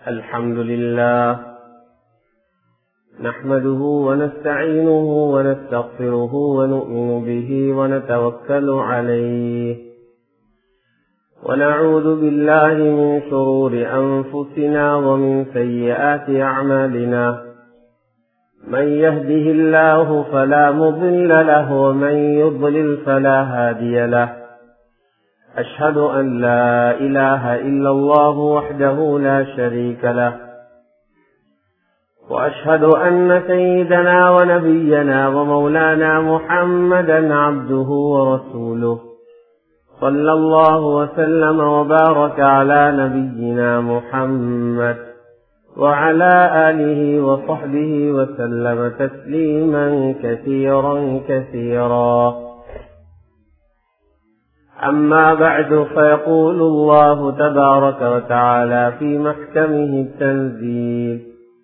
الحمد لله نحمده ونستعينه ونستغفره ونؤمن به ونتوكل عليه ونعوذ بالله من شرور أنفسنا ومن سيئات أعمالنا من يهده الله فلا مضل له ومن يضلل فلا هادي له أشهد أن لا إله إلا الله وحده لا شريك له وأشهد أن سيدنا ونبينا ومولانا محمدا عبده ورسوله صلى الله وسلم وبارك على نبينا محمد وعلى آله وصحبه وسلم تسليما كثيرا كثيرا أما بعد فيقول الله تبارك وتعالى في محكمه التنزيل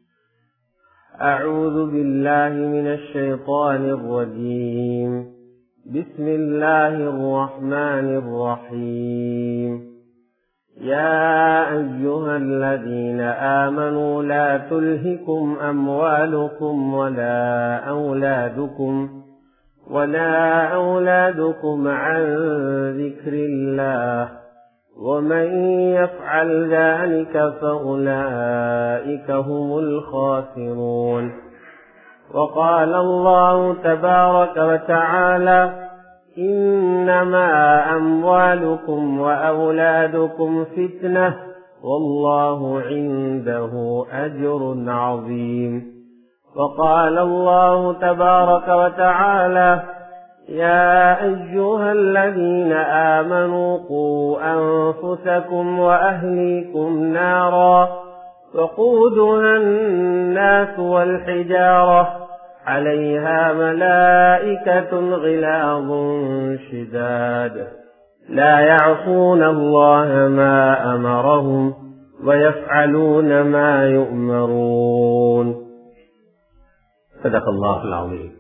أعوذ بالله من الشيطان الرجيم بسم الله الرحمن الرحيم يا أيها الذين آمنوا لا تلهكم أموالكم ولا أولادكم ولا أولادكم عن ذكر الله ومن يفعل ذلك فأولئك هم الخاسرون وقال الله تبارك وتعالى إنما أموالكم وأولادكم فتنة والله عنده أجر عظيم وقال الله تبارك وتعالى يا أيها الذين آمنوا قوا أنفسكم وأهليكم نارا وقودها الناس والحجارة عليها ملائكة غلاظ شداد لا يعصون الله ما أمرهم ويفعلون ما يؤمرون صدق الله العظيم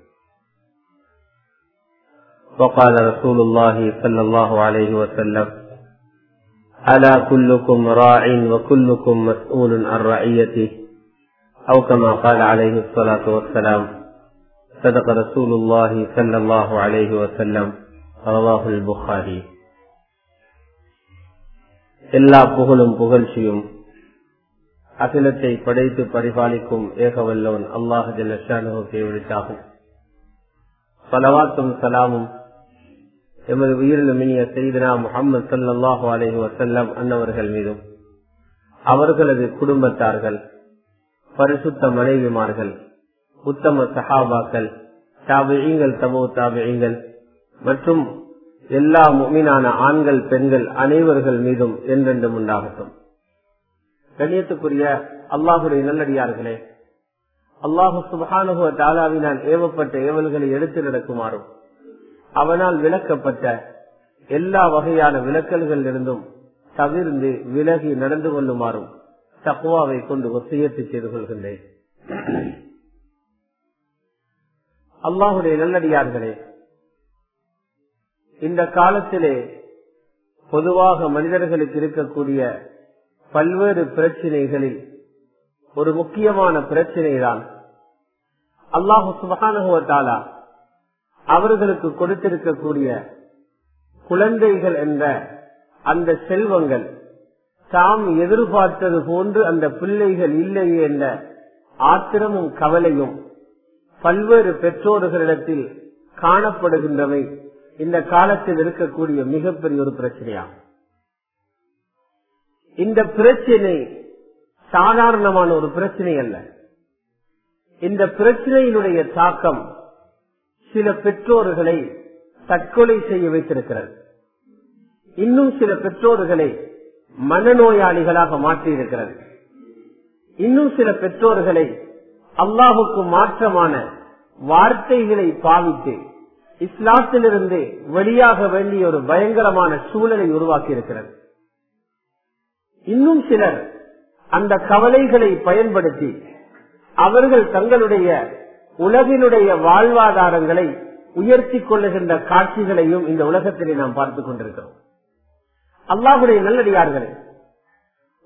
وقال رسول الله صلى الله عليه وسلم ألا كلكم راع وكلكم مسؤول عن رعيته أو كما قال عليه الصلاة والسلام صدق رسول الله صلى الله عليه وسلم رواه البخاري எல்லா புகழும் புகழ்ச்சியும் அகிலத்தை படைத்து பரிபாலிக்கும் ஏகவல்லவன் அல்லாஹ் ஜல்லானுகை விழித்தாகும் பலவாத்தும் சலாமும் எமது உயிரின மினிய செய்தனா முகமது சல்லாஹு அலஹி வசல்லம் அன்னவர்கள் மீதும் அவர்களது குடும்பத்தார்கள் பரிசுத்த மனைவிமார்கள் உத்தம சஹாபாக்கள் தாபியங்கள் தமோ தாபியங்கள் மற்றும் எல்லா முமீனான ஆண்கள் பெண்கள் அனைவர்கள் மீதும் என்றென்றும் உண்டாகட்டும் கண்ணியத்துக்குரிய அல்லாஹுடைய நல்லடியார்களே அல்லாஹு சுபானுகுவ தாலாவினால் ஏவப்பட்ட ஏவல்களை எடுத்து நடக்குமாறும் அவனால் விளக்கப்பட்ட எல்லா வகையான விளக்கல்கள் இருந்தும் தவிர்ந்து விலகி நடந்து கொள்ளுமாறும் தக்குவாவை கொண்டு ஒத்தியத்து செய்து கொள்கின்றேன் அல்லாஹுடைய நல்லடியார்களே இந்த காலத்திலே பொதுவாக மனிதர்களுக்கு இருக்கக்கூடிய பல்வேறு பிரச்சனைகளில் ஒரு முக்கியமான பிரச்சனை தான் அல்லாஹு சுபகானுவத்தாலா அவர்களுக்கு கொடுத்திருக்கக்கூடிய குழந்தைகள் என்ற அந்த செல்வங்கள் தாம் எதிர்பார்த்தது போன்று அந்த பிள்ளைகள் இல்லையே என்ற ஆத்திரமும் கவலையும் பல்வேறு பெற்றோர்களிடத்தில் காணப்படுகின்றவை இந்த காலத்தில் இருக்கக்கூடிய மிகப்பெரிய ஒரு பிரச்சனையாகும் இந்த பிரச்சனை சாதாரணமான ஒரு பிரச்சனை அல்ல இந்த பிரச்சனையினுடைய தாக்கம் சில பெற்றோர்களை தற்கொலை செய்ய வைத்திருக்கிறது இன்னும் சில பெற்றோர்களை மனநோயாளிகளாக மாற்றியிருக்கிறது இன்னும் சில பெற்றோர்களை அல்லாஹுக்கு மாற்றமான வார்த்தைகளை பாவித்து இஸ்லாத்திலிருந்து வெளியாக வேண்டிய ஒரு பயங்கரமான சூழலை உருவாக்கி இருக்கிறது இன்னும் சிலர் அந்த கவலைகளை பயன்படுத்தி அவர்கள் தங்களுடைய உலகினுடைய வாழ்வாதாரங்களை உயர்த்தி கொள்ளுகின்ற காட்சிகளையும் இந்த உலகத்திலே நாம் பார்த்துக் கொண்டிருக்கிறோம் அல்லாஹுடைய நல்லடியார்களே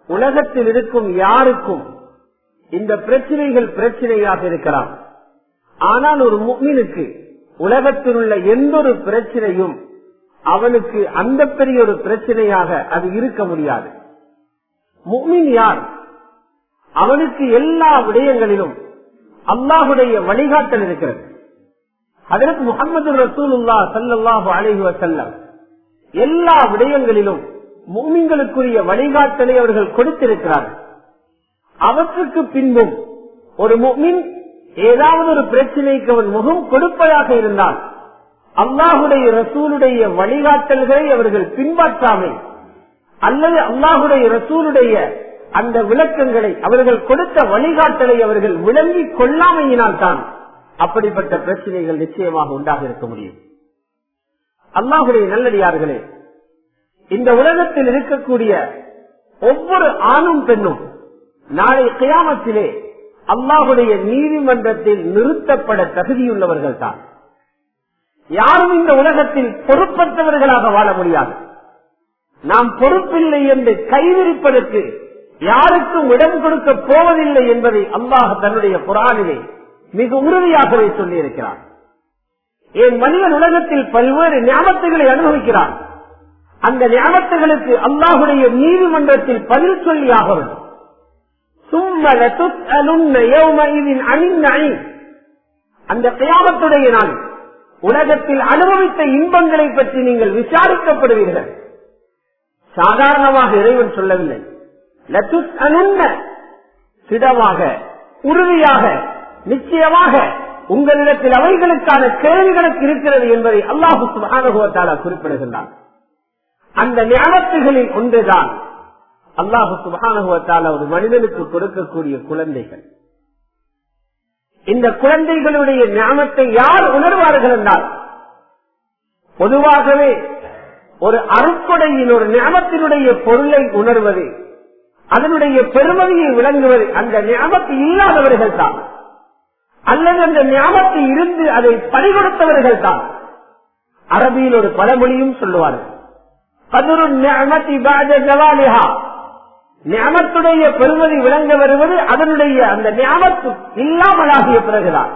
உலகத்தில் இருக்கும் யாருக்கும் இந்த பிரச்சனைகள் பிரச்சனையாக இருக்கலாம் ஆனால் ஒரு முக்மினுக்கு உலகத்தில் உள்ள எந்த ஒரு பிரச்சனையும் அவனுக்கு அந்த பெரிய ஒரு பிரச்சனையாக அது இருக்க முடியாது முக்மின் யார் அவனுக்கு எல்லா விடயங்களிலும் அல்லாஹுடைய வழிகாட்டல் இருக்கிறது அதற்கு முகமது ரசூலுல்லா சல்லாஹு அலஹி வசல்லம் எல்லா விடயங்களிலும் மூமிங்களுக்குரிய வழிகாட்டலை அவர்கள் கொடுத்திருக்கிறார்கள் அவற்றுக்கு பின்பும் ஒரு முக்மின் ஏதாவது ஒரு பிரச்சனைக்கு அவன் முகம் கொடுப்பதாக இருந்தால் அல்லாஹுடைய ரசூலுடைய வழிகாட்டல்களை அவர்கள் பின்பற்றாமல் அல்லது அல்லாஹுடைய ரசூலுடைய அந்த விளக்கங்களை அவர்கள் கொடுத்த வழிகாட்டலை அவர்கள் விளங்கி கொள்ளாமையினால் தான் அப்படிப்பட்ட பிரச்சனைகள் நிச்சயமாக உண்டாக இருக்க முடியும் அல்லாஹுடைய நல்லடியார்களே இந்த உலகத்தில் இருக்கக்கூடிய ஒவ்வொரு ஆணும் பெண்ணும் நாளை கியாமத்திலே அல்லாஹுடைய நீதிமன்றத்தில் நிறுத்தப்பட தகுதியுள்ளவர்கள் தான் யாரும் இந்த உலகத்தில் பொறுப்பற்றவர்களாக வாழ முடியாது நாம் பொறுப்பில்லை என்று கைவிரிப்பதற்கு யாருக்கும் இடம் கொடுக்க போவதில்லை என்பதை அல்லாஹ் தன்னுடைய புறாணிலே மிக உறுதியாகவே சொல்லியிருக்கிறார் என் மனிதன் உலகத்தில் பல்வேறு ஞாபகத்துகளை அனுபவிக்கிறான் அந்த ஞாபகத்துகளுக்கு அல்லாஹுடைய நீதிமன்றத்தில் பதில் சொல்லியாக வேண்டும் அந்த கியாமத்துடைய நாள் உலகத்தில் அனுபவித்த இன்பங்களை பற்றி நீங்கள் விசாரிக்கப்படுவீர்கள் சாதாரணமாக இறைவன் சொல்லவில்லை லத்துஸ் அனுன்ன திடமாக உறுதியாக நிச்சயமாக உங்களிடத்தில் அவைகளுக்கான கேள்விகளுக்கு இருக்கிறது என்பதை அல்லாஹு சுபானுபவத்தால குறிப்பிடுகின்றான் அந்த ஞாபகத்துகளில் ஒன்றுதான் அல்லாஹு சுபானுபவத்தால ஒரு மனிதனுக்கு கொடுக்கக்கூடிய குழந்தைகள் இந்த குழந்தைகளுடைய ஞானத்தை யார் உணர்வார்கள் என்றால் பொதுவாகவே ஒரு அருக்கொடையின் ஒரு ஞாபகத்தினுடைய பொருளை உணர்வது அதனுடைய பெருமதியை விளங்குவது அந்த ஞாபகத்து இல்லாதவர்கள் தான் அல்லது அந்த ஞாபகத்தை இருந்து அதை பறிகொடுத்தவர்கள் தான் அரபியில் ஒரு பழமொழியும் சொல்லுவார்கள் கதுரு ஞாபகத்தி பாஜ ஜவாலிஹா ஞாபகத்துடைய பெருமதி விளங்க வருவது அதனுடைய அந்த ஞாபகத்து இல்லாமலாகிய பிறகுதான்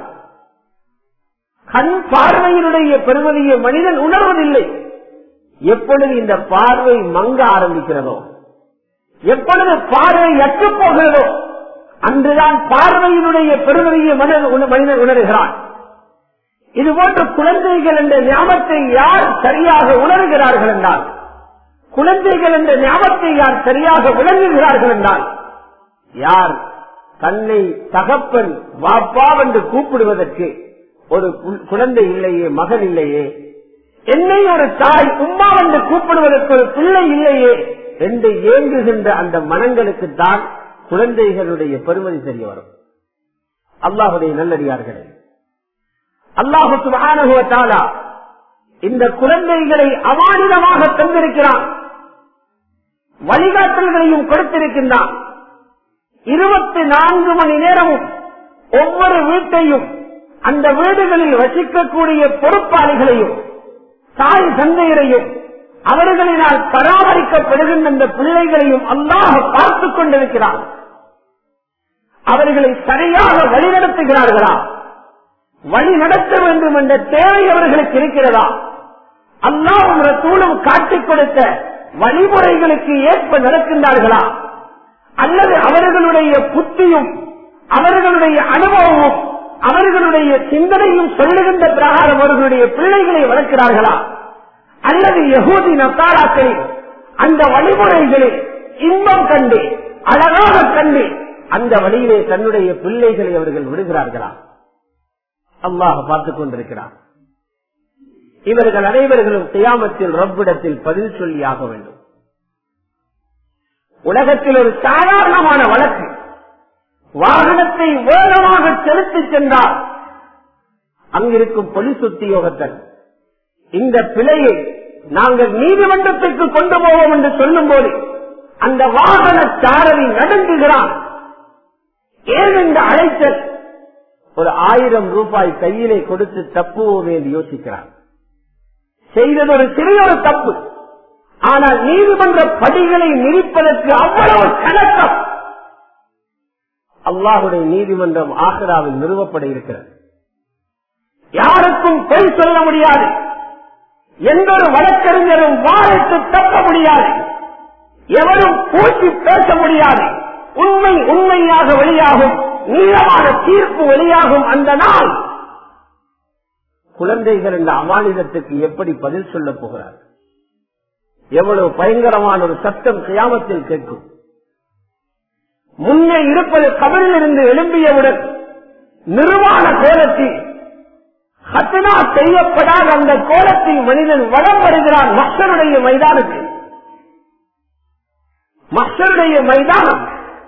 கண் பார்வையினுடைய பெருமதியை மனிதன் உணர்வதில்லை எப்பொழுது இந்த பார்வை மங்க ஆரம்பிக்கிறதோ எப்பொழுது பார்வை எட்டு போகிறதோ அன்றுதான் பார்வையினுடைய பெருமதியை மனிதன் உணர்கிறான் இதுபோன்ற குழந்தைகள் என்ற ஞாபகத்தை யார் சரியாக உணர்கிறார்கள் என்றால் குழந்தைகள் என்ற ஞாபகத்தை யார் சரியாக விளங்குகிறார்கள் என்றால் யார் தன்னை தகப்பன் வாப்பா என்று கூப்பிடுவதற்கு ஒரு குழந்தை இல்லையே மகன் இல்லையே என்னை ஒரு தாய் உம்மா என்று கூப்பிடுவதற்கு ஒரு பிள்ளை இல்லையே என்று ஏங்குகின்ற அந்த மனங்களுக்கு தான் குழந்தைகளுடைய பெருமதி தெரிய வரும் அல்லாஹுடைய நல்லடியார்களே அல்லாஹு சுபானுகுவத்தாலா இந்த குழந்தைகளை அமானிதமாக தந்திருக்கிறான் வழிகாட்டல்களையும் கொடுத்திருக்கின்றான் இருபத்தி நான்கு மணி நேரமும் ஒவ்வொரு வீட்டையும் அந்த வீடுகளில் வசிக்கக்கூடிய பொறுப்பாளிகளையும் தாய் தந்தையரையும் அவர்களினால் பராமரிக்கப்படுகின்ற அந்த பிள்ளைகளையும் அல்லாஹ் பார்த்துக் கொண்டிருக்கிறார் அவர்களை சரியாக வழிநடத்துகிறார்களா வழி நடத்த வேண்டும் என்ற தேவை அவர்களுக்கு இருக்கிறதா அல்லாவும் ரசூலும் காட்டிக் கொடுத்த வழிமுறைகளுக்கு ஏற்ப நடக்கின்றார்களா அல்லது அவர்களுடைய புத்தியும் அவர்களுடைய அனுபவமும் அவர்களுடைய சிந்தனையும் சொல்லுகின்ற பிரகாரம் அவர்களுடைய பிள்ளைகளை வளர்க்கிறார்களா அல்லது யகூதி நத்தாராக்களில் அந்த வழிமுறைகளில் இன்பம் கண்டு அழகாக கண்டு அந்த வழியிலே தன்னுடைய பிள்ளைகளை அவர்கள் விடுகிறார்களா அல்லாஹ் பார்த்துக் கொண்டிருக்கிறார் இவர்கள் அனைவர்களும் கியாமத்தில் ரப்பிடத்தில் பதில் சொல்லி ஆக வேண்டும் உலகத்தில் ஒரு சாதாரணமான வழக்கு வாகனத்தை வேகமாக செலுத்திச் சென்றால் அங்கிருக்கும் பொலிஸ் உத்தியோகத்தன் இந்த பிழையை நாங்கள் நீதிமன்றத்திற்கு கொண்டு போவோம் என்று சொல்லும் போது அந்த வாகன சாரதி நடுங்குகிறான் ஏன் இந்த அழைத்தல் ஒரு ஆயிரம் ரூபாய் கையிலே கொடுத்து தப்புவோமே என்று யோசிக்கிறார் செய்தது ஒரு சிறிய ஒரு தப்பு ஆனால் நீதிமன்ற படிகளை மிதிப்பதற்கு அவ்வளவு கலக்கம் அல்லாஹுடைய நீதிமன்றம் ஆக்ராவில் நிறுவப்பட இருக்கிறது யாருக்கும் பொய் சொல்ல முடியாது எந்த ஒரு வழக்கறிஞரும் வாழைத்து தப்ப முடியாது எவரும் பூச்சி பேச முடியாது உண்மை உண்மையாக வெளியாகும் நீளமான தீர்ப்பு வெளியாகும் அந்த நாள் குழந்தைகள் இந்த அமானிதத்துக்கு எப்படி பதில் சொல்ல போகிறார் எவ்வளவு பயங்கரமான ஒரு சத்தம் கியாமத்தில் கேட்கும் முன்னே இருப்பது கபரில் இருந்து எழும்பியவுடன் நிர்வாண கோலத்தில் ஹத்தனா செய்யப்படாத அந்த கோலத்தில் மனிதன் வளம் வருகிறான் மக்களுடைய மைதானத்தில் மக்களுடைய மைதானம்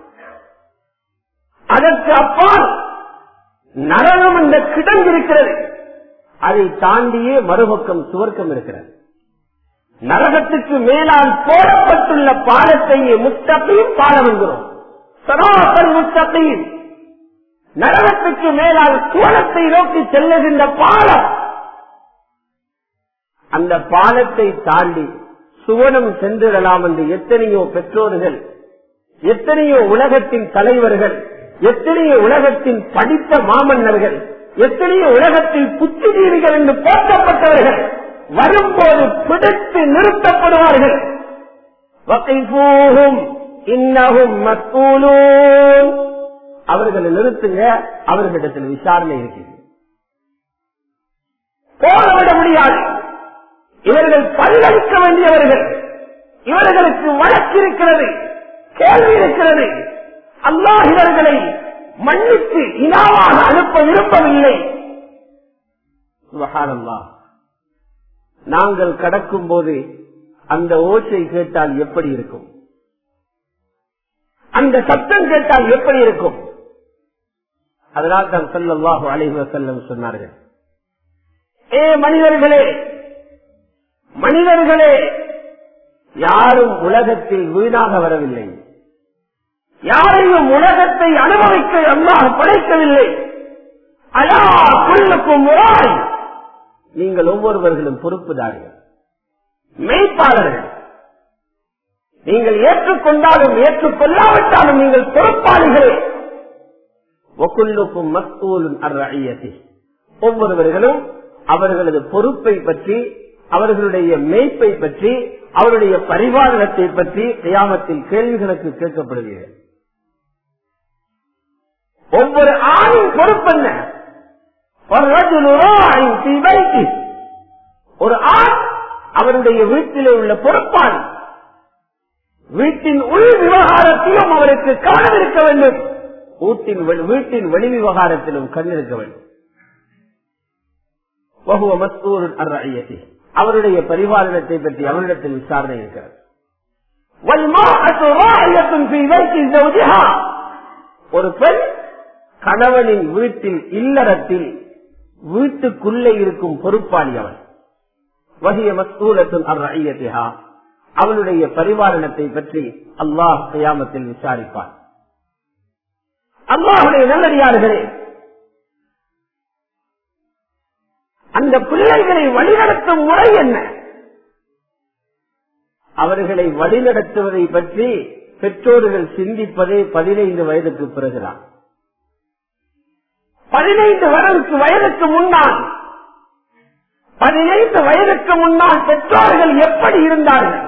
அதற்கு அப்பால் நரகம் என்ற கிடங்கு இருக்கிறது அதை தாண்டியே மறுபக்கம் சுவர்க்கம் இருக்கிறது நரகத்துக்கு மேலால் போடப்பட்டுள்ள பாலத்தையே முத்தப்பையும் பாலம் என்கிறோம் சனாதன் முத்தப்பையும் நரகத்துக்கு மேலால் சுவனத்தை நோக்கி செல்லுகின்ற பாலம் அந்த பாலத்தை தாண்டி சுவனம் சென்றிடலாம் என்று எத்தனையோ பெற்றோர்கள் எத்தனையோ உலகத்தின் தலைவர்கள் எத்தனையோ உலகத்தின் படித்த மாமன்னர்கள் எத்தனையோ உலகத்தில் புத்திஜீவிகள் என்று போற்றப்பட்டவர்கள் வரும்போது பிடித்து நிறுத்தப்படுவார்கள் இன்னகும் மக்கூலூன் அவர்களை நிறுத்துங்க அவர்களிடத்தில் விசாரணை இருக்கிறது போராட முடியாது இவர்கள் பல்லளிக்க வேண்டியவர்கள் இவர்களுக்கு வழக்கு இருக்கிறது கேள்வி இருக்கிறது அல்லாஹ் இவர்களை மன்னித்து இனாவாக அனுப்ப விரும்பவில்லை சுபஹானல்லாஹ். நாங்கள் கடக்கும் போது அந்த ஓசை கேட்டால் எப்படி இருக்கும் அந்த சத்தம் கேட்டால் எப்படி இருக்கும் அதனால் தான் சொல்லல்லாஹு அலைஹி வஸல்லம் சொன்னார்கள் ஏ மனிதர்களே மனிதர்களே யாரும் உலகத்தில் வீணாக வரவில்லை யாரையும் உலகத்தை அனுபவிக்க அல்லாஹ் படைக்கவில்லை அலா கொள்ளுக்கும் முறாய் நீங்கள் ஒவ்வொருவர்களும் பொறுப்புதார்கள் மெய்ப்பாளர்கள் நீங்கள் ஏற்றுக்கொண்டாலும் ஏற்றுக்கொள்ளாவிட்டாலும் நீங்கள் பொறுப்பாளிகளே ஒக்குள்ளுக்கும் மத்தூலும் அர்ஐயத்தை ஒவ்வொருவர்களும் அவர்களது பொறுப்பை பற்றி அவர்களுடைய மெய்ப்பை பற்றி அவருடைய பரிபாலனத்தை பற்றி கியாமத்தில் கேள்விகளுக்கு கேட்கப்படுகிறது ஒவ்வொரு ஆணின் பொறுப்பு என்ன ஒரு ரஜுலு ராயின் ஃபீ பைத்தி. ஒரு ஆண் அவருடைய வீட்டிலே உள்ள பொறுப்பான் வீட்டின் உள் விவகாரத்திலும் அவருக்கு கவனம் இருக்க வேண்டும் வீட்டின் வெளி- வீட்டின் வெளி விவகாரத்திலும் கண் இருக்க வேண்டும் வகுவ மஸ்தூர் அர்ஐயத்தி அவருடைய பரிபாலனத்தை பற்றி அவரிடத்தில் விசாரணை இருக்கிறது வல்மாஅத்து ராயியத்துன் ஃபீ பைத்தி ஜௌஜிஹா. ஒரு பெண் கணவனின் வீட்டில் இல்லறத்தில் வீட்டுக்குள்ளே இருக்கும் பொறுப்பாளி அவன் வகிய மஸ்தூலத்துன் அர்ஐயத்திஹா அவளுடைய பரிபாலனத்தை பற்றி அல்லாஹ் கியாமத்தில் விசாரிப்பான் அல்லாஹுடைய நல்லடியார்களே அந்த பிள்ளைகளை வழிநடத்தும் முறை என்ன அவர்களை வழிநடத்துவதை பற்றி பெற்றோர்கள் சிந்திப்பதே பதினைந்து வயதுக்கு பிறகுதான் பதினைந்து வயதுக்கு வயதுக்கு முன்னால் பதினைந்து வயதுக்கு முன்னால் பெற்றோர்கள் எப்படி இருந்தார்கள்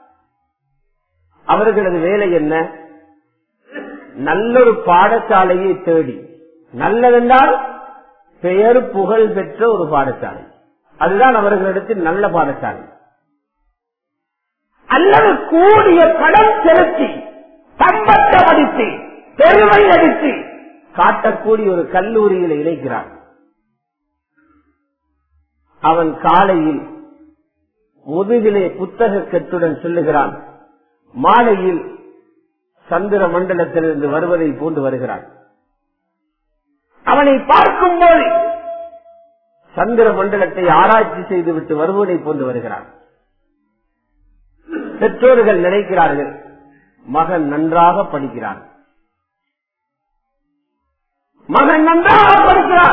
அவர்களது வேலை என்ன நல்லொரு பாடசாலையை தேடி நல்லதென்றால் பெயர் புகழ் பெற்ற ஒரு பாடசாலை அதுதான் அவர்களிடத்தில் நல்ல பாடசாலை அல்லது கூடிய படம் செலுத்தி தம்பட்டம் அடித்து பெருமை அடித்து காட்டக்கூடிய ஒரு கல்லூரியில் இணைக்கிறான் அவன் காலையில் முதுகிலே புத்தக கட்டுடன் சொல்லுகிறான் மாலையில் சந்திர மண்டலத்திலிருந்து வருவதை போன்று வருகிறான் அவனை பார்க்கும்போது சந்திர மண்டலத்தை ஆராய்ச்சி செய்துவிட்டு வருவதை போன்று வருகிறான் பெற்றோர்கள் நினைக்கிறார்கள் மகன் நன்றாக படிக்கிறான் மகன் நன்றாக படிக்கிறான்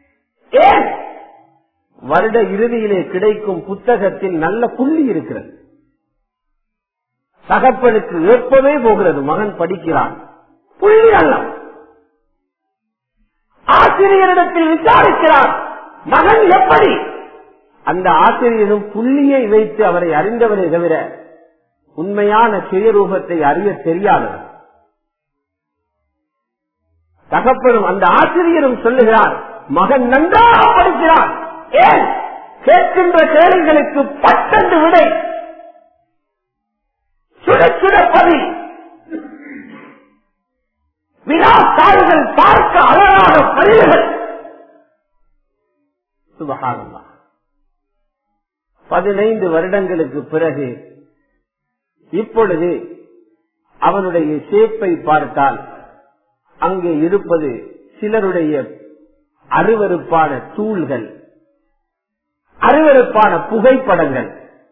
ஏன் வருட இறுதியிலே கிடைக்கும் புத்தகத்தில் நல்ல புள்ளி இருக்கிறது தகப்பனுக்கு ஏற்பவே போகிறது மகன் படிக்கிறான் புள்ளி அல்ல ஆசிரியரிடத்தில் விசாரிக்கிறார் மகன் எப்படி அந்த ஆசிரியரும் புள்ளியை வைத்து அவரை அறிந்தவரை தவிர உண்மையான சுயரூபத்தை அறிய தெரியாதவர் தகப்பனும் அந்த ஆசிரியரும் சொல்லுகிறார் மகன் நன்றாக படிக்கிறான் ஏன் கேட்கின்ற கேள்விகளுக்கு பட்டென்று விடை சுட சுட பதி வினாத்தாள்கள் பார்க்க அழகாக பதில்கள் சுபகானந்தா பதினைந்து வருடங்களுக்கு பிறகு இப்பொழுது அவனுடைய சேப்பை பார்த்தால் அங்கே இருப்பது சிலருடைய அருவருப்பான தூள்கள் அருவருப்பான புகைப்படங்கள்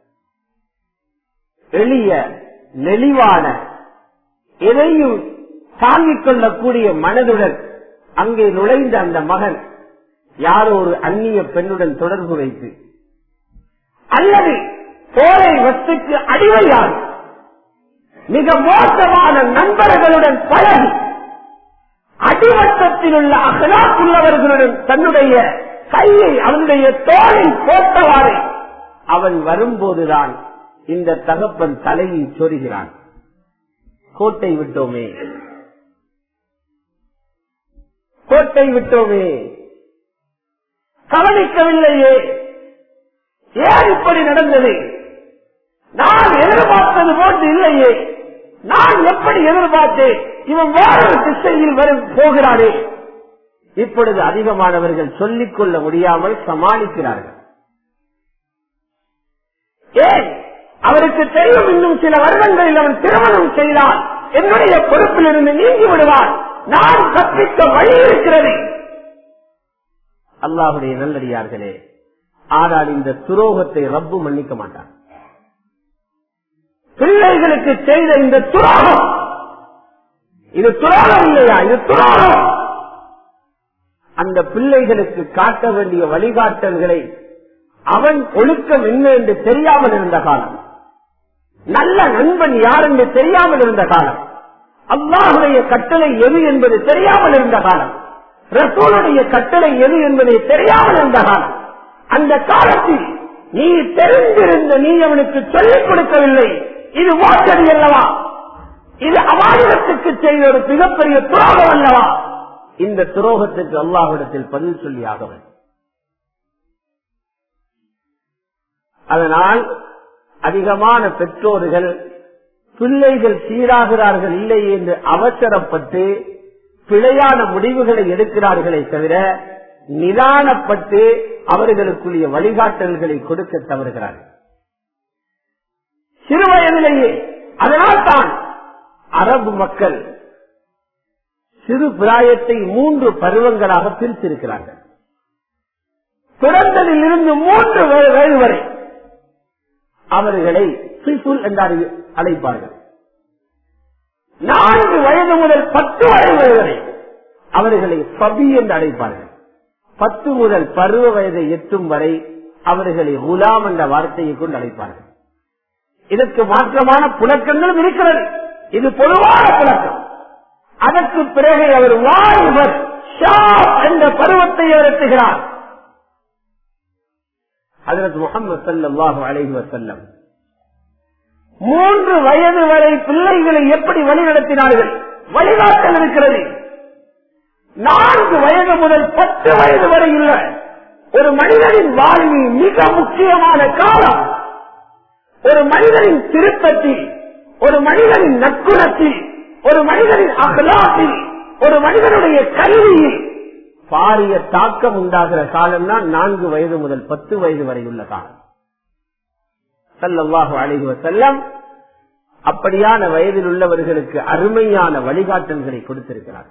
எளிய நெளிவான எதையும் தாங்கிக் கொள்ளக்கூடிய மனதுடன் அங்கே நுழைந்த அந்த மகன் யாரோ ஒரு அந்நிய பெண்ணுடன் தொடர்பு வைத்து அல்லது போரை வஸ்துக்கு அடிவையார் மிக மோசமான நண்பர்களுடன் பழகி அடிவட்டத்தில் உள்ள அகலாக்குள்ளவர்களுடன் தன்னுடைய கையை அவனுடைய தோளில் போட்டவாறு அவன் வரும்போதுதான் இந்த தகப்பன் தலையை சொருகிறான் கோட்டை விட்டோமே கோட்டை விட்டோமே கவனிக்கவில்லையே ஏன் இப்படி நடந்தது நான் எதிர்பார்த்தது போன்று இல்லையே நான் எப்படி எதிர்பார்த்தேன் இவன் வேறொரு திசையில் வரும் போகிறானே இப்பொழுது அதிகமானவர்கள் சொல்லிக் கொள்ள முடியாமல் சமாளிக்கிறார்கள் ஏன் அவருக்கு தெரியும் இன்னும் சில வருடங்களில் அவன் திருமணம் செய்தால் என்னுடைய பொறுப்பில் இருந்து நீங்கி விடுவான் நான் தப்பிக்க வழி இருக்கிறது அல்லாஹுடைய நல்லடியார்களே ஆனால் இந்த துரோகத்தை ரப்பு மன்னிக்க மாட்டான் பிள்ளைகளுக்கு செய்த இந்த துரோகம் இது துரோகம் இல்லையா இது துரோகம் அந்த பிள்ளைகளுக்கு காட்ட வேண்டிய வழிகாட்டல்களை அவன் ஒழுக்கம் என்ன என்று தெரியாமல் இருந்த காலம் நல்ல நண்பன் யார் என்று தெரியாமல் இருந்த காலம் அல்லாஹுடைய கட்டளை எது என்பது தெரியாமல் இருந்த காலம் ரசூலுடைய கட்டளை எது என்பதை தெரியாமல் இருந்த காலம் அந்த காலத்தில் நீ தெரிந்திருந்த நீ அவனுக்கு சொல்லிக் கொடுக்கவில்லை இது மோசடி அல்லவா இது அவாரிடத்துக்கு செய்த ஒரு மிகப்பெரிய துரோகம் அல்லவா இந்த துரோகத்துக்கு அல்லாஹிடத்தில் பதில் சொல்லி ஆக வேண்டும் அதனால் அதிகமான பெற்றோர்கள் பிள்ளைகள் சீராகிறார்கள் இல்லை என்று அவசரப்பட்டு பிழையான முடிவுகளை எடுக்கிறார்களே தவிர நிதானப்பட்டு அவர்களுக்குரிய வழிகாட்டல்களை கொடுக்க தவறுகிறார்கள் சிறு வயதிலேயே அதனால் தான் அரபு மக்கள் சிறு பிராயத்தை மூன்று பருவங்களாக பிரித்திருக்கிறார்கள் பிறந்ததில் இருந்து மூன்று வயது வரை அவர்களை சிசுல் என்று அழைப்பார்கள் நான்கு வயது முதல் பத்து வயது வரை அவர்களை சபி என்று அழைப்பார்கள் பத்து முதல் பருவ வயதை எட்டும் வரை அவர்களை குலாம் என்ற வார்த்தையை கொண்டு அழைப்பார்கள் இதற்கு மாற்றமான புழக்கங்களும் இருக்கிறது இது பொதுவான புழக்கம் அதற்கு பிறகு அவர் வாலிபர் என்ற பருவத்தை உயர்த்துகிறார் அதற்கு முகமது சல்லாஹு அலைஹி வசல்லம் மூன்று வயது வரை பிள்ளைகளை எப்படி வழிநடத்தினார்கள் வழிகாட்டல் இருக்கிறது நான்கு வயது முதல் பத்து வயது வரை உள்ள ஒரு மனிதனின் வாழ்வில் மிக முக்கியமான காலம் ஒரு மனிதனின் திருப்பத்தில் ஒரு மனிதனின் நற்குணத்தில் ஒரு மனிதனின் அகலாத்தில் ஒரு மனிதனுடைய கல்வியில் பாரிய தாக்கம் உண்டாகிற காலம் தான் நான்கு வயது முதல் பத்து வயது வரை உள்ள காலம் சல்லாஹு அழகுவ செல்லம் அப்படியான வயதில் உள்ளவர்களுக்கு அருமையான வழிகாட்டல்களை கொடுத்திருக்கிறார்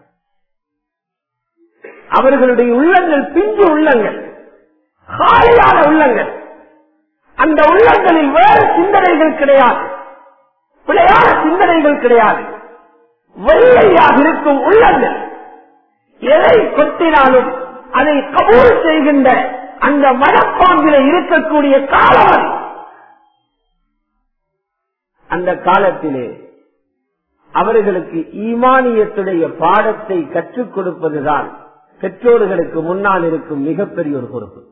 அவர்களுடைய உள்ளங்கள் பிஞ்சு உள்ளங்கள் காலியான உள்ளங்கள் அந்த உள்ளங்களில் வேறு சிந்தனைகள் கிடையாது பிழையான சிந்தனைகள் கிடையாது வெள்ளையாக இருக்கும் உள்ளங்கள் எதை கொட்டினாலும் அதை கபூல் செய்கின்ற அந்த மனப்பாம்பில இருக்கக்கூடிய காலம் அந்த காலத்திலே அவர்களுக்கு ஈமானியத்துடைய பாடத்தை கற்றுக் கொடுப்பதுதான் பெற்றோர்களுக்கு முன்னால் இருக்கும் மிகப்பெரிய ஒரு பொறுப்பு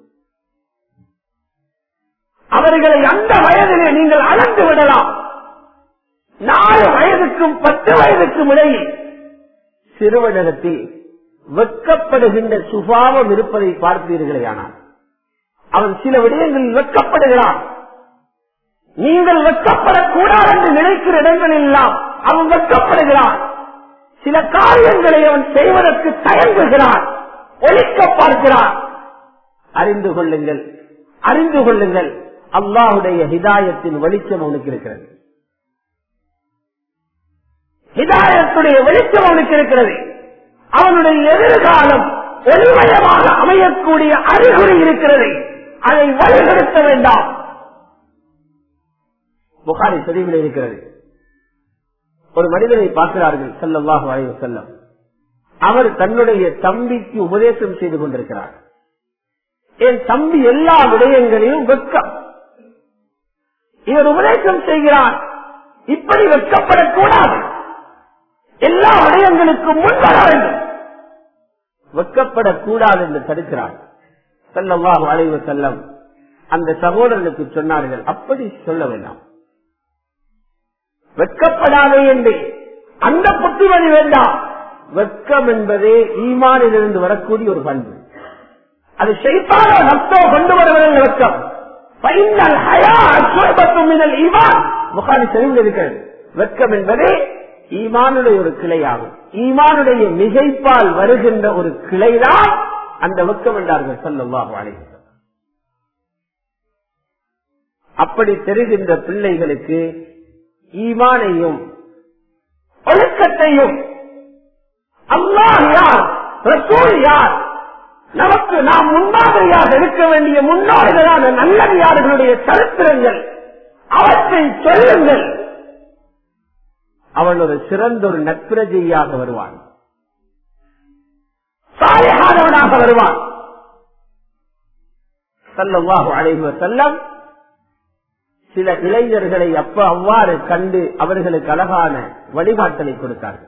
அவர்களை அந்த வயதிலே நீங்கள் அளந்து விடலாம் நாலு வயதுக்கும் பத்து வயதுக்கும் இடையில் சிறுவனிடத்தில் வெட்கப்படுகின்ற சுபாவம் இருப்பதை பார்த்தீர்களே ஆனால் அவன் சில விடயங்களில் வெட்கப்படுகிறான் நீங்கள் வெட்கப்படக்கூடாது என்று நினைக்கிற இடங்களில் எல்லாம் அவன் வெட்கப்படுகிறான் சில காரியங்களை அவன் செய்வதற்கு தயங்குகிறான் ஒழிக்க பார்க்கிறான் அறிந்து கொள்ளுங்கள் அறிந்து கொள்ளுங்கள் அல்லாஹுடைய ஹிதாயத்தின் வெளிச்சம் அவனுக்கு இருக்கிறது ஹிதாயத்துடைய வெளிச்சம் அவனுக்கு இருக்கிறது அவனுடைய எதிர்காலம் ஒளிமயமாக அமையக்கூடிய அறிகுறி இருக்கிறது அதை வழிபடுத்த வேண்டாம் புகாரி பதிவில் இருக்கிறது ஒரு மனிதனை பார்க்கிறார்கள் செல்லவாக வாயு செல்லம் அவர் தன்னுடைய தம்பிக்கு உபதேசம் செய்து கொண்டிருக்கிறார் என் தம்பி எல்லா விடயங்களையும் வெட்கம் இவர் உபதேசம் செய்கிறார் இப்படி வெட்கப்படக்கூடாது எல்லா விடயங்களுக்கும் முன்வர வேண்டும் வெட்கப்படக்கூடாது என்று தடுக்கிறார் செல்லவாக வளைவு செல்லம் அந்த சகோதரனுக்கு சொன்னார்கள் அப்படி சொல்ல வேண்டாம் வெட்கப்படாதே என்று அந்த புத்திமதி வேண்டாம் வெட்கம் என்பதே ஈமானிலிருந்து வரக்கூடிய ஒரு பண்பு அது செய்தாரோ நப்தோ கொண்டு வருவதில் வெட்கம் பைனல் ஹயா அஸ்வபத்தும் மினல் ஈமான் புகாரி தெரிந்திருக்கிறது வெட்கம் என்பதே ஈமானுடைய ஒரு கிளையாகும் ஈமானுடைய மிகைப்பால் வருகின்ற ஒரு கிளைதான் அந்த வெட்கம் என்றார்கள் சொல்லவாக அழைக்கிறார் அப்படி தெரிகின்ற பிள்ளைகளுக்கு ஈமானையும் ஒழுக்கத்தையும் அல்லாஹ் யார் ரசூல் யார் நமக்கு நாம் முன்மாதிரியாக இருக்க வேண்டிய முன்னோர்களான நல்லவியார்களுடைய சரித்திரங்கள் அவற்றை சொல்லுங்கள் அவன் ஒரு சிறந்த ஒரு நற்பிரஜையாக வருவான் சாலையானவனாக வருவான் செல்லவாக அழைவ செல்லம் சில இளைஞர்களை அப்ப அவ்வாறு கண்டு அவர்களுக்கு அழகான வழிகாட்டலை கொடுத்தார்கள்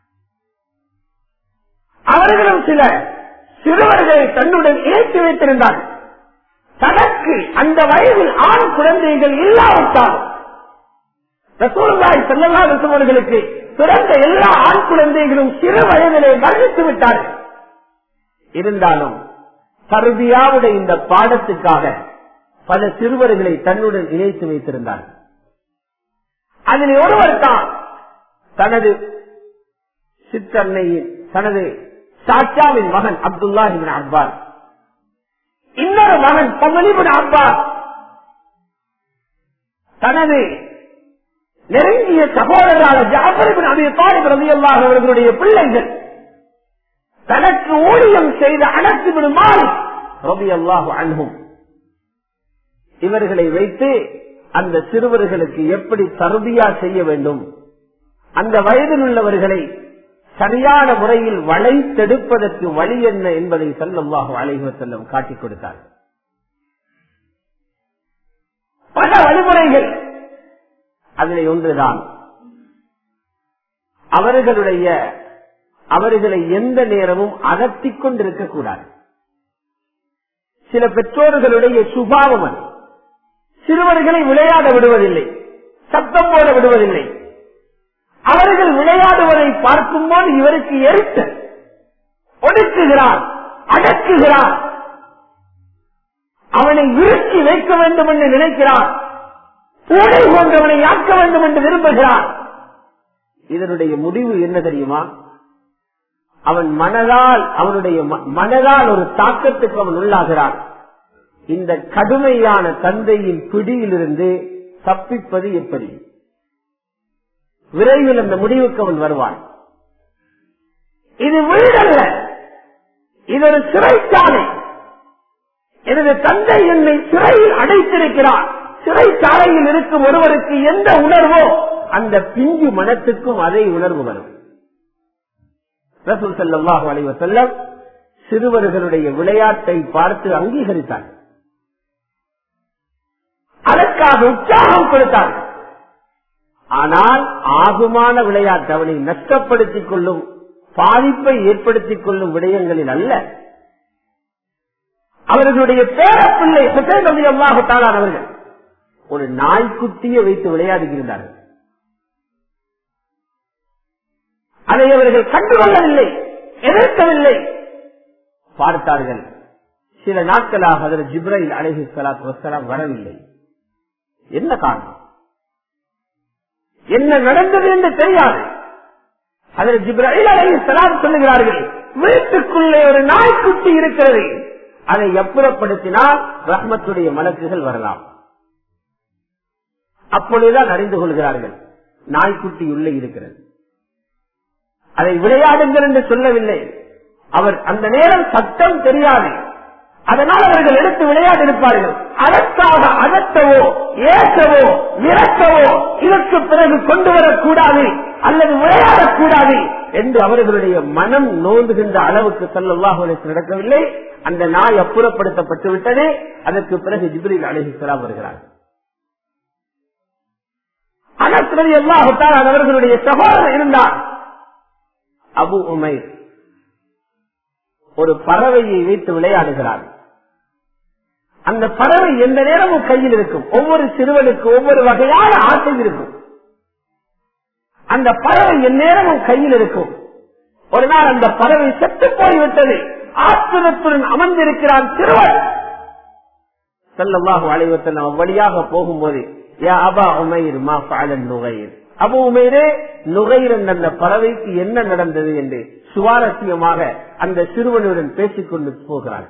அவர்களும் சில சிறுவர்களை தன்னுடன் ஏற்றி வைத்திருந்தார்கள் தனக்கு அந்த வயதில் ஆண் குழந்தைகள் இல்லாவிட்டால் ரசூல்லாய் செல்லல்லாத அவர்களுக்கு பிறந்த எல்லா ஆண் குழந்தைகளும் சிறு வயதிலே மரணித்து விட்டார்கள் இருந்தாலும் கருதியாவுடைய இந்த பாடத்துக்காக பல சிறுவர்களை தன்னுடன் இணைத்து வைத்திருந்தார் அதில் ஒருவர் தான் தனது சித்தன்னையின் தனது சாச்சாவின் மகன் அப்துல்லாஹிபின் அப்பாஸ் இன்னொரு மகன் பமலிபின் அப்பாஸ் தனது நெருங்கிய சகோதரரான ஜாபரிபின் அபிய தாலிப் ரவியல்லாக அவர்களுடைய பிள்ளைகள் தனக்கு ஊழியம் செய்த அனைத்து விடுமாறு ரவி அல்லாஹு அன்பும் இவர்களை வைத்து அந்த சிறுவர்களுக்கு எப்படி தருபியா செய்ய வேண்டும் அந்த வயதில் உள்ளவர்களை சரியான முறையில் வளைத்தெடுப்பதற்கு வழி என்ன என்பதை செல்லமாக அழைவ செல்லம் காட்டிக் கொடுத்தார் பல வழிமுறைகள் அதில் ஒன்றுதான் அவர்களுடைய அவர்களை எந்த நேரமும் அகத்திக் கொண்டிருக்க கூடாது சில பெற்றோர்களுடைய சுபாவம் அது சிறுவர்களை விளையாட விடுவதில்லை சத்தம் போட விடுவதில்லை அவர்கள் விளையாடுவதை பார்க்கும்போது இவருக்கு எரித்த ஒடுக்குகிறார் அடக்குகிறார் அவனை விருத்தி வைக்க வேண்டும் என்று நினைக்கிறார் பூனை போன்றவனை ஆக்க வேண்டும் என்று விரும்புகிறார் இதனுடைய முடிவு என்ன தெரியுமா அவன் மனதால் அவனுடைய மனதால் ஒரு தாக்கத்துக்கு அவன் உள்ளாகிறான் இந்த கடுமையான தந்தையின் பிடியிலிருந்து தப்பிப்பது எப்படி விரைவில் அந்த முடிவுக்கு அவன் வருவான் இது வீடல்ல இது ஒரு சிறைச்சாலை எனது தந்தை என்னை சிறையில் அடைத்திருக்கிறார் சிறைச்சாலையில் இருக்கும் ஒருவருக்கு எந்த உணர்வோ அந்த பிஞ்சு மனத்துக்கும் அதே உணர்வு வரும் ரசூல் செல்லமாக வளைவ செல்லம் சிறுவர்களுடைய விளையாட்டை பார்த்து அங்கீகரித்தார் அதற்காக உற்சாகம் கொடுத்தார் ஆனால் ஆகுமான விளையாட்டு அவனை நஷ்டப்படுத்திக் கொள்ளும் பாதிப்பை ஏற்படுத்திக் கொள்ளும் விடயங்களில் அல்ல அவர்களுடைய பேரப்பிள்ளை சுசேன் அலி அல்லாஹாலானவர்கள் ஒரு நாய்க்குட்டியை வைத்து விளையாடுகிறார்கள் அதை அவர்கள் கண்டுகொள்ளவில்லை எதிர்க்கவில்லை பார்த்தார்கள் சில நாட்களாக அதில் ஜிப்ரைல் அலஹி சலாத்து வசலாம் வரவில்லை என்ன காரணம் என்ன நடந்தது என்று தெரியாது அதில் ஜிப்ரைல் அலஹி சலாம் சொல்லுகிறார்கள் வீட்டுக்குள்ளே ஒரு நாய்க்குட்டி இருக்கிறது அதை அப்புறப்படுத்தினால் ரஹ்மத்துடைய மலக்குகள் வரலாம் அப்பொழுதுதான் அறிந்து கொள்கிறார்கள் நாய்க்குட்டி உள்ளே இருக்கிறது அதை விளையாடுங்கள் என்று சொல்லவில்லை அவர் அந்த நேரம் சட்டம் தெரியாது அதனால் அவர்கள் எடுத்து விளையாடி இருப்பார்கள் அதற்காக அதட்டவோ ஏற்றவோ விரட்டவோ இதற்கு பிறகு கொண்டு வரக்கூடாது அல்லது விளையாடக்கூடாது என்று அவர்களுடைய மனம் நோந்துகின்ற அளவுக்கு செல்லவாக நடக்கவில்லை அந்த நாய் அப்புறப்படுத்தப்பட்டு விட்டது அதற்கு பிறகு ஜிப்ரில் அலிஹிஸ்லாம் வருகிறார் அனஸ்ரதி எல்லாத்தான் அவர்களுடைய சகோதரர் இருந்தார் அபு உமை ஒரு பறவையை வைத்து விளையாடுகிறார் அந்த பறவை எந்த நேரமும் கையில் இருக்கும் ஒவ்வொரு சிறுவனுக்கு ஒவ்வொரு வகையான ஆசை இருக்கும் அந்த பறவை எந்நேரமும் கையில் இருக்கும் ஒரு நாள் அந்த பறவை செத்து போய்விட்டது ஆத்திரத்துடன் அமர்ந்திருக்கிறான் சிறுவன் செல்லமாக அலைவத்தில் அவ்வழியாக போகும்போது யா அபா உமைர் மா பாலன் நுகைர் அபு உமைரே நுகைர் அந்த பறவைக்கு என்ன நடந்தது என்று சுவாரஸ்யமாக அந்த சிறுவனுடன் பேசிக் கொண்டு போகிறார்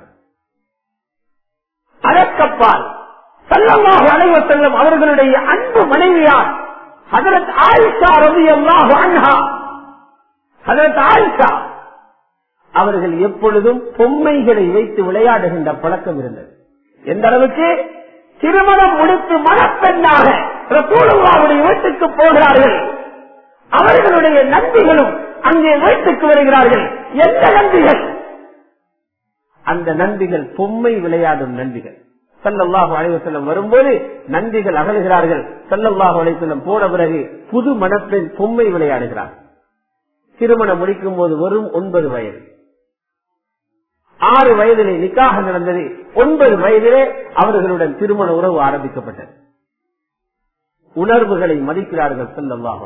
அதற்கப்பால் செல்லமாக அலைவ செல்லும் அவர்களுடைய அன்பு மனைவியார் ஹதரத் ஆயிஷா ரவி அல்லாஹ் அன்ஹா ஹதரத் ஆயிஷா அவர்கள் எப்பொழுதும் பொம்மைகளை வைத்து விளையாடுகின்ற பழக்கம் இருந்தது எந்த அளவுக்கு திருமணம் முடித்து மனப்பெண்ணாக ரசூலுல்லாவுடைய வீட்டுக்கு போகிறார்கள் அவர்களுடைய நன்றிகளும் அங்கே வீட்டுக்கு வருகிறார்கள் எந்த நன்றிகள் அந்த நன்றிகள் பொம்மை விளையாடும் நன்றிகள் சல்லல்லாஹு அலைவசல்லம் வரும்போது நன்றிகள் அகலுகிறார்கள் சல்லல்லாஹு அலைவசல்லம் போன பிறகு புது மனப்பெண் பொம்மை விளையாடுகிறார் திருமணம் முடிக்கும் போது வரும் ஒன்பது வயது ஆறு வயதிலே நிக்காக நடந்தது ஒன்பது வயதிலே அவர்களுடன் திருமண உறவு ஆரம்பிக்கப்பட்டது உணர்வுகளை மதிக்கிறார்கள் செல்லல்லாக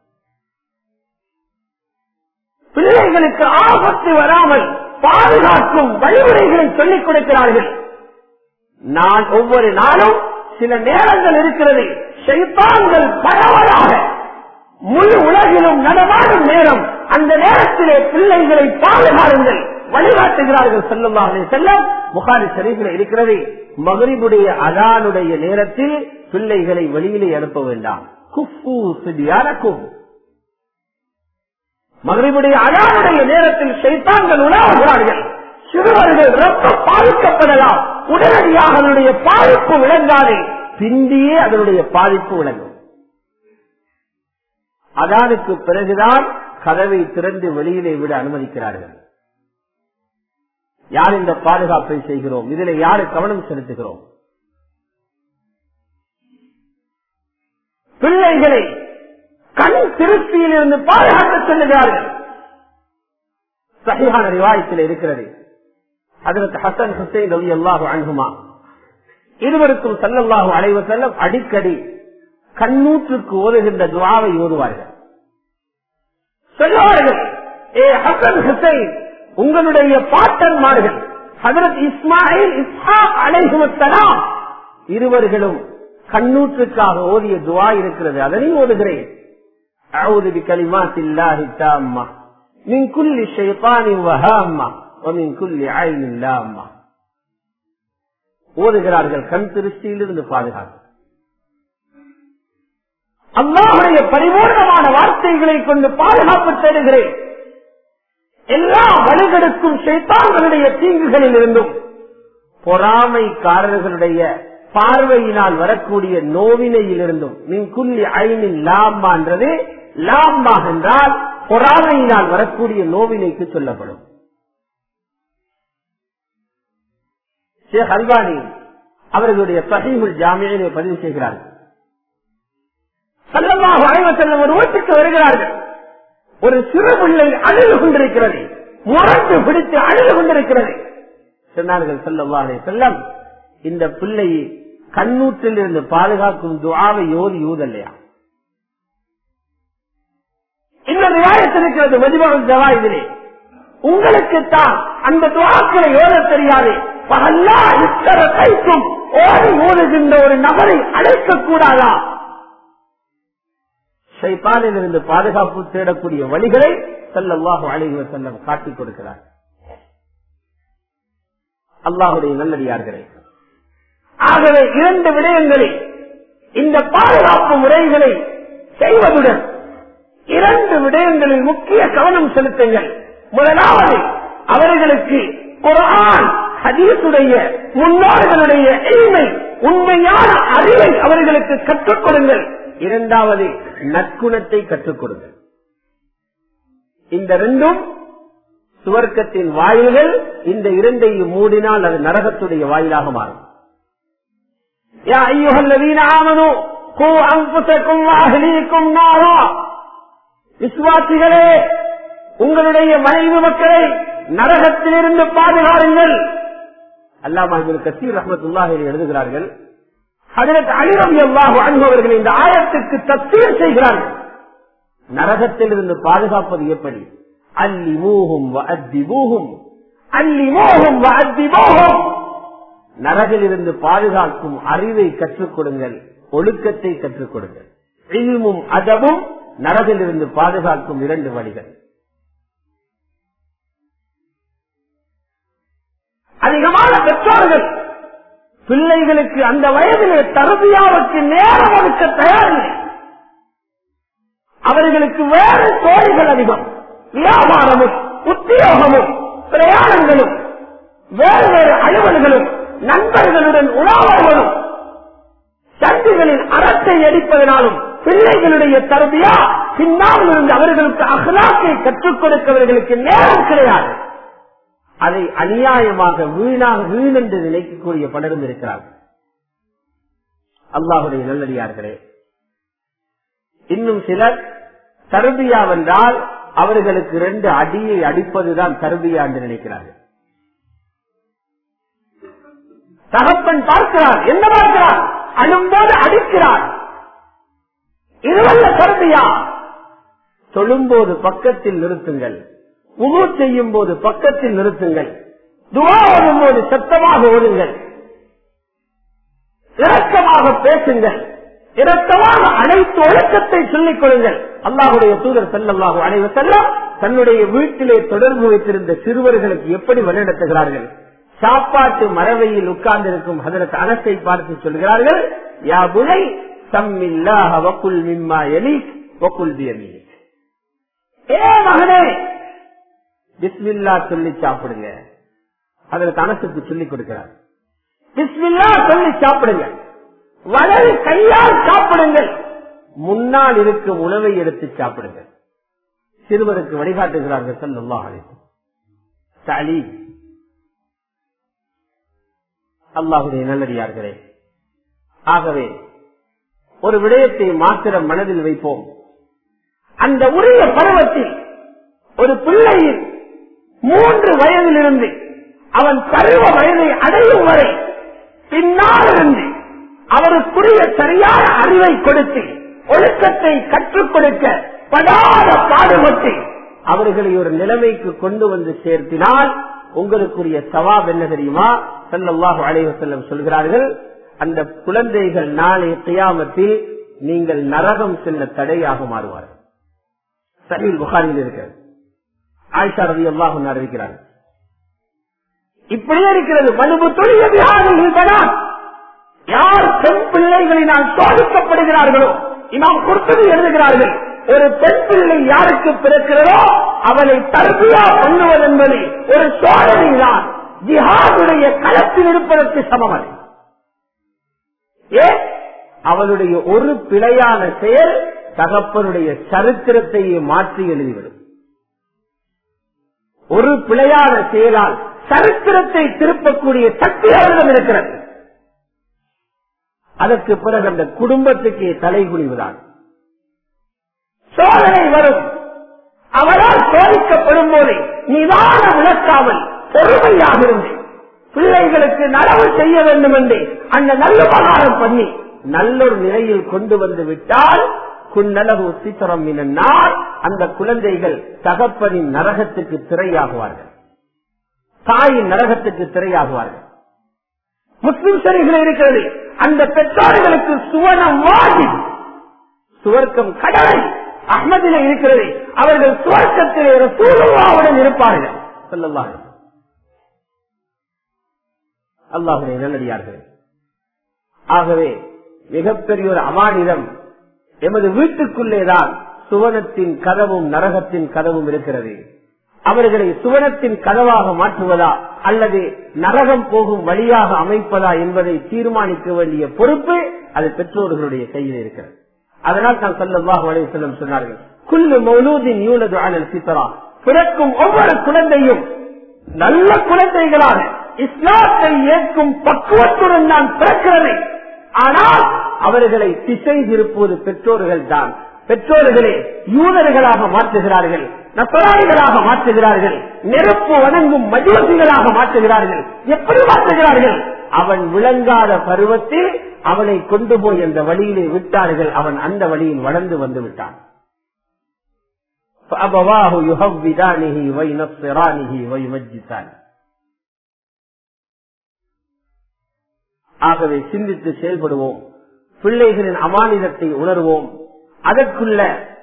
பிள்ளைகளுக்கு ஆபத்து வராமல் பாதுகாக்கும் வழிமுறைகளை சொல்லிக் கொடுக்கிறார்கள் நான் ஒவ்வொரு நாளும் சில நேரங்கள் இருக்கிறது செய்தாங்கள் பரவலாக முழு உலகிலும் நடமாடும் நேரம் அந்த நேரத்திலே பிள்ளைகளை பாதுகாருங்கள் வழிகாட்டுகிறார்கள் செல்லும்பாக செல்லம் புகாரி ஷரீஃபில் இருக்கிறது மகரிபுடைய அதானுடைய நேரத்தில் பிள்ளைகளை வெளியிலே அனுப்ப வேண்டாம் குஃபு சிதியானக்கும் மகரிபுடைய அதானுடைய நேரத்தில் சைத்தான்கள் உணவுகிறார்கள் சிறுவர்கள் ரொம்ப பாதிக்கப்படலாம் உடனடியாக அதனுடைய பாதிப்பு விளங்காது பிந்தியே அதனுடைய பாதிப்பு விளங்கும் அதானுக்கு பிறகுதான் கதவை திறந்து வெளியிலே விட அனுமதிக்கிறார்கள் யார் இந்த பாதுகாப்பை செய்கிறோம் இதில் யாரு கவனம் செலுத்துகிறோம் பிள்ளைகளை கண் திருப்தியில் இருந்து பாதுகாக்க சொல்லுகிறார்கள் சகிஹான ரிவாயத்தில் இருக்கிறது அதற்கு ஹசன் ஹுசைன் ரவி அல்லாஹு அணுகுமா இருவருக்கும் சல்லல்லாஹு அலைவ செல்லம் அடிக்கடி கண்ணூற்றுக்கு ஓதுகின்ற துவாவை ஓதுவார்கள் சொல்லுவார்கள் ஏ ஹசன் ஹுசைன் உங்களுடைய பாட்டன்மார்கள் ஹதரத் இஸ்மாயில் இஸ்ஹா அலைஹுமத்தலாம் இருவர்களும் கண்ணூற்றுக்காக ஓதிய துவா இருக்கிறது அதனையும் ஓதுகிறேன் أعوذ بكلمات الله التامة من كل شيطان وهامة ومن كل عين لامة ஓதுகிறார்கள் கண் திருஷ்டியிலிருந்து பாதுகாப்பு அல்லாஹுடைய பரிபூர்ணமான வார்த்தைகளை கொண்டு பாதுகாப்பு தேடுகிறேன் எல்லா வழிகளுக்கும் சைத்தான்களுடைய தீங்குகளில் இருந்தும் பொறாமைக்காரர்களுடைய பார்வையினால் வரக்கூடிய நோவினையில் இருந்தும் மின்குள்ளி ஐனின் லாம்பா என்றது லாம்பா என்றால் பொறாமையினால் வரக்கூடிய நோவினைக்கு சொல்லப்படும் ஷேக் அல்வானி அவர்களுடைய சஹீமுல் ஜாமியை பதிவு செய்கிறார்கள் சல்லமாக அனைவர் செல்லும் ஒரு வீட்டுக்கு வருகிறார்கள் ஒரு சிறு பிள்ளை அழுது கொண்டிருக்கிறது முரண்டு பிடித்து அழுது கொண்டிருக்கிறது சொன்னார்கள் செல்லவாறு செல்லம் இந்த பிள்ளை கண்ணூற்றில் இருந்து பாதுகாக்கும் துவாவை யோதி யூதல்லையா இந்த நியாயத்தில் இருக்கிறது மதிமகன் ஜவா இதிலே உங்களுக்கு தான் அந்த துவாக்களை ஓத தெரியாது பகல்லா இத்தர கைக்கும் ஓடி ஓடுகின்ற ஒரு நபரை அழைக்க கூடாதா ஷைத்தானில் இருந்து பாதுகாப்பு தேடக்கூடிய வழிகளை செல்லவாக அழைவ செல்லம் காட்டிக் கொடுக்கிறார் அல்லாஹுடைய நல்லடியார்களே ஆகவே இரண்டு விடயங்களில் இந்த பாதுகாப்பு முறைகளை செய்வதுடன் இரண்டு விடயங்களில் முக்கிய கவனம் செலுத்துங்கள் முதலாவது அவர்களுக்கு குரான் ஹதீசுடைய முன்னோர்களுடைய எளிமை உண்மையான அறிவை அவர்களுக்கு கற்றுக் கொடுங்கள் இரண்டாவது நற்குணத்தை கற்றுக் கொடுங்கள் இந்த ரெண்டும் சுவர்க்கத்தின் வாயில்கள் இந்த இரண்டையும் மூடினால் அது நரகத்துடைய வாயிலாக மாறும் யா ஐயுகல்லவீன ஆமனு கூ அங்குசக்கும் அகலீக்கும் நாரா விசுவாசிகளே உங்களுடைய மனைவி மக்களை நரகத்திலிருந்து பாதுகாருங்கள் அல்லாமா கசீர் ரஹமத்துல்லாஹி எழுதுகிறார்கள் அதற்கு அழிரம் எவ்வாறு அனுபவர்கள் இந்த ஆயத்துக்கு தத்துவம் செய்கிறார்கள் நரகத்திலிருந்து பாதுகாப்பது எப்படி அல்லி மூகும் அத்தி மூகும் அல்லி மோகும் அத்தி மோகும் நரகிலிருந்து பாதுகாக்கும் அறிவை கற்றுக் கொடுங்கள் ஒழுக்கத்தை கற்றுக் கொடுங்கள் இல்மும் அதமும் நரகிலிருந்து பாதுகாக்கும் இரண்டு வழிகள் அதிகமான பெற்றோர்கள் பிள்ளைகளுக்கு அந்த வயதிலே தருவியாவுக்கு நேரம் ஒதுக்க தயாரில்லை அவர்களுக்கு வேறு தோழிகள் அதிகம் வியாபாரமும் உத்தியோகமும் பிரயாணங்களும் வேறு வேறு அலுவல்களும் நண்பர்களுடன் உணவர்களும் சந்துகளில் அறத்தை அடிப்பதனாலும் பிள்ளைகளுடைய தருவியா பின்னால் இருந்து அவர்களுக்கு அகலாக்கை கற்றுக் கொடுக்கவர்களுக்கு நேரம் கிடையாது அதை அநியாயமாக வீணாக வீண் என்று நினைக்கக்கூடிய பலரும் இருக்கிறார்கள் அல்லாஹுடைய நல்லடியார்களே இன்னும் சிலர் தருபியா வென்றால் அவர்களுக்கு ரெண்டு அடியை அடிப்பதுதான் தருபியா என்று நினைக்கிறார்கள் தகப்பன் பார்க்கிறார் என்ன பார்க்கிறார் அழும்போது அடிக்கிறார் இதுவல்ல தருபியா தொழும்போது பக்கத்தில் நிறுத்துங்கள் உணவு செய்யும் போது பக்கத்தில் நிறுத்துங்கள் துவா ஓடும் போது சத்தமாக ஓடுங்கள் இரக்கமாக பேசுங்கள் இரக்கமாக அனைத்து ஒழுக்கத்தை சொல்லிக் கொள்ளுங்கள் அல்லாஹுடைய தூதர் செல்லல்லாஹு அனைவு செல்லம் தன்னுடைய வீட்டிலே தொடர்பு வைத்திருந்த சிறுவர்களுக்கு எப்படி வழிநடத்துகிறார்கள் சாப்பாட்டு மரவையில் உட்கார்ந்திருக்கும் ஹதரத் அனசை பார்த்து சொல்கிறார்கள் யா புனை சம்மில்லாஹ வக்குல் மிம்மா எலி வக்குல் தியமி ஏ மகனே பிஸ்மில்லா சொல்லி சாப்பிடுங்க அதில் தனசுக்கு சொல்லிக் கொடுக்கிறார் பிஸ்மில்லா சொல்லி சாப்பிடுங்க வலது கையால் சாப்பிடுங்கள் முன்னால் இருக்கும் உணவை எடுத்து சாப்பிடுங்கள் சிறுவருக்கு வழிகாட்டுகிறார்கள் சல்லா சளி அல்லாஹுடைய நல்லடியார்களே ஆகவே ஒரு விடயத்தை மாத்திரம் மனதில் வைப்போம் அந்த உரிய பருவத்தில் ஒரு பிள்ளையின் மூன்று வயதிலிருந்து அவன் பருவ வயதை அடையும் வரை பின்னாலிருந்து அவருக்குரிய சரியான அறிவை கொடுத்து ஒழுக்கத்தை கற்றுக் கொடுக்க படாத பாடுபட்டு அவர்களை ஒரு நிலைமைக்கு கொண்டு வந்து சேர்த்தினால் உங்களுக்குரிய சவாப் என்ன தெரியுமா செல்லவாக அலைவ செல்லம் சொல்கிறார்கள் அந்த குழந்தைகள் நாளை கியாமத்தில் நீங்கள் நரகம் செல்ல தடையாக மாறுவார்கள் சரி புகாரில் இருக்கிறது ஆயிஷா ரவி அல்லாஹ் அறிவிக்கிறார் இப்படியே இருக்கிறது மனுபு தொழில் யார் பெண் பிள்ளைகளினால் சோதிக்கப்படுகிறார்களோ இமாம் கொடுத்தது எழுதுகிறார்கள் ஒரு பெண் பிள்ளை யாருக்கு பிறக்கிறதோ அவளை தர்பியா பண்ணுவது என்பது ஒரு சோதனை தான் ஜிஹாதுடைய களத்தில் இருப்பதற்கு சமம் அது ஏன் அவளுடைய ஒரு பிழையான செயல் தகப்பனுடைய சரித்திரத்தையே மாற்றி எழுதிவிடும் ஒரு பிழையான செயலால் சரித்திரத்தை திருப்பக்கூடிய சக்தி அவரிடம் இருக்கிறது அதற்கு பிறகு அந்த குடும்பத்துக்கு தலைகுனிவுதான் சோதனை வரும் அவரால் சோதிக்கப்படும் போது நிதான விளக்காமல் பொறுமையாக இருந்து பிள்ளைகளுக்கு நலவு செய்ய வேண்டும் என்று அந்த நல்ல பகாரம் பண்ணி நல்லொரு நிலையில் கொண்டு வந்து விட்டால் குன்னலகு சித்திரம் நாள் அந்த குழந்தைகள் தகப்பனின் நரகத்துக்கு திரையாகுவார்கள் தாயின் நரகத்துக்கு திரையாகுவார்கள் முஸ்லிம் சரிகள் இருக்கிறது அந்த பெற்றோர்களுக்கு சுவனம் வாதி சுவர்க்கம் கடலை அஹ்மதில இருக்கிறது அவர்கள் சுவர்க்கத்திலே சூழ்நிலாவுடன் இருப்பார்கள் சொல்லலாம் அல்லாஹுடைய நல்லடியார்கள் ஆகவே மிகப்பெரிய ஒரு அமானிதம் எமது வீட்டுக்குள்ளேதான் சுவனத்தின் கதவும் நரகத்தின் கதவும் இருக்கிறது அவர்களை சுவனத்தின் கதவாக மாற்றுவதா அல்லது நரகம் போகும் வழியாக அமைப்பதா என்பதை தீர்மானிக்க வேண்டிய பொறுப்பு அது பெற்றோர்களுடைய கையில் இருக்கிறது அதனால் தான் சொல்லவாக வலை செல்லும் சொன்னார்கள் குல்லு மௌலூதின் யூனது அனல் சித்தரா பிறக்கும் ஒவ்வொரு குழந்தையும் நல்ல குழந்தைகளாக இஸ்லாத்தை ஏற்கும் பக்குவத்துடன் தான் பிறக்கிறது ஆனால் அவர்களை திசை திருப்புவது பெற்றோர்கள் தான் பெற்றோர்களே யூதர்களாக மாற்றுகிறார்கள் நப்பராணிகளாக மாற்றுகிறார்கள் நெருப்பு வணங்கும் மஜோசிகளாக மாற்றுகிறார்கள் எப்படி மாற்றுகிறார்கள் அவன் விளங்காத பருவத்தில் அவனை கொண்டு போய் அந்த வழியிலே விட்டார்கள் அவன் அந்த வழியில் வளர்ந்து வந்து விட்டான் فأبواه يهودانه وينصرانه ويمجسانه ஆகவே சிந்தித்து செயல்படுவோம் பிள்ளைகளின் அமானிதத்தை உணர்வோம் அதற்குள்ள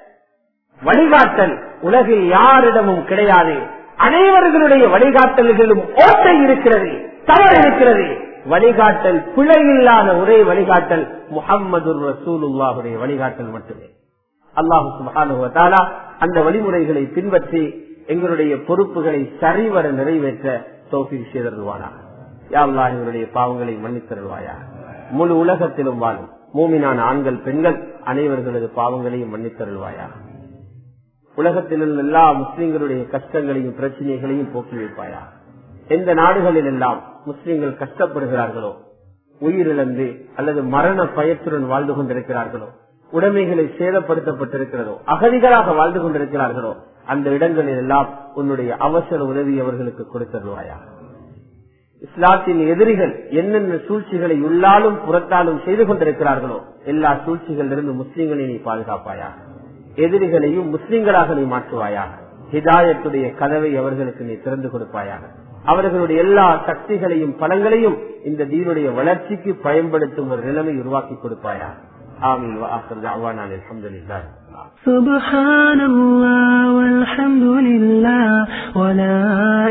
வழிகாட்டல் உலகில் யாரிடமும் கிடையாது அனைவர்களுடைய வழிகாட்டல்களும் ஓட்டை இருக்கிறது தவறு இருக்கிறது வழிகாட்டல் பிழை இல்லாத ஒரே வழிகாட்டல் முகம்மது ரசூலுல்லாஹுடைய வழிகாட்டல் மட்டுமே அல்லாஹு சுபானுவத்தாலா அந்த வழிமுறைகளை பின்பற்றி எங்களுடைய பொறுப்புகளை சரிவர நிறைவேற்ற தோஃபி செய்தருவானா யாவ்லா இவருடைய பாவங்களை மன்னித்தருள்வாயா முழு உலகத்திலும் வாழும் மூமினான ஆண்கள் பெண்கள் அனைவர்களது பாவங்களையும் மன்னித்தருள்வாயா உலகத்தில் உள்ள எல்லா முஸ்லிம்களுடைய கஷ்டங்களையும் பிரச்சனைகளையும் போக்கி வைப்பாயா எந்த நாடுகளில் எல்லாம் முஸ்லிம்கள் கஷ்டப்படுகிறார்களோ உயிரிழந்து அல்லது மரண பயத்துடன் வாழ்ந்து கொண்டிருக்கிறார்களோ உடைமைகளை சேதப்படுத்தப்பட்டிருக்கிறதோ அகதிகளாக வாழ்ந்து கொண்டிருக்கிறார்களோ அந்த இடங்களில் எல்லாம் உன்னுடைய அவசர உதவி அவர்களுக்கு கொடுத்தருவாயா இஸ்லாத்தின் எதிரிகள் என்னென்ன சூழ்ச்சிகளை உள்ளாலும் புறத்தாலும் செய்து கொண்டிருக்கிறார்களோ எல்லா சூழ்ச்சிகளிலிருந்து முஸ்லிம்களை நீ பாதுகாப்பாயா எதிரிகளையும் முஸ்லிம்களாக நீ மாற்றுவாயா ஹிதாயத்துடைய கதவை அவர்களுக்கு நீ திறந்து கொடுப்பாயாக அவர்களுடைய எல்லா சக்திகளையும் பலங்களையும் இந்த தீனுடைய வளர்ச்சிக்கு பயன்படுத்தும் ஒரு நிலைமை உருவாக்கி கொடுப்பாயா ஆமீன் الحمد لله سبحان الله والحمد لله ولا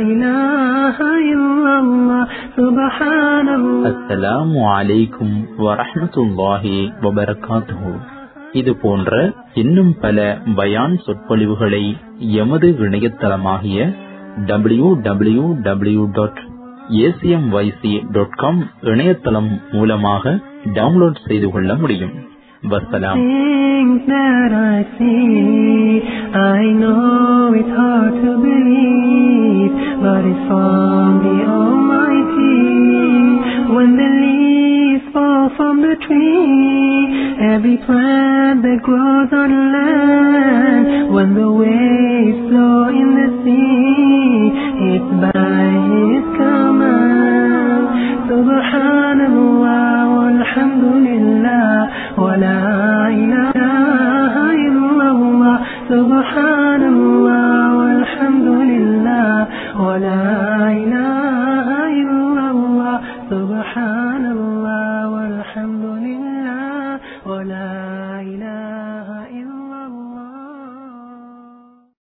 إله إلا الله سبحان الله அஸ்ஸலாமு அலைக்கும் வரஹ்மத்துல்லாஹி வபரகாத்துஹு இது போன்ற இன்னும் பல பயான் சொற்பொழிவுகளை எமது இணையதளமாகிய W W W dot ACMYC dot com இணையதளம் மூலமாக டவுன்லோட் செய்து கொள்ள முடியும் வசலாம் Things that I see, I know it's hard to believe, but it's from the Almighty. When the leaves fall from the tree, every plant that grows on land, when the waves flow in the sea, it's by His command. Subhanallah, walhamdulillah, wa la ilaha illallah. Subhanallah, walhamdulillah, wa la ilaha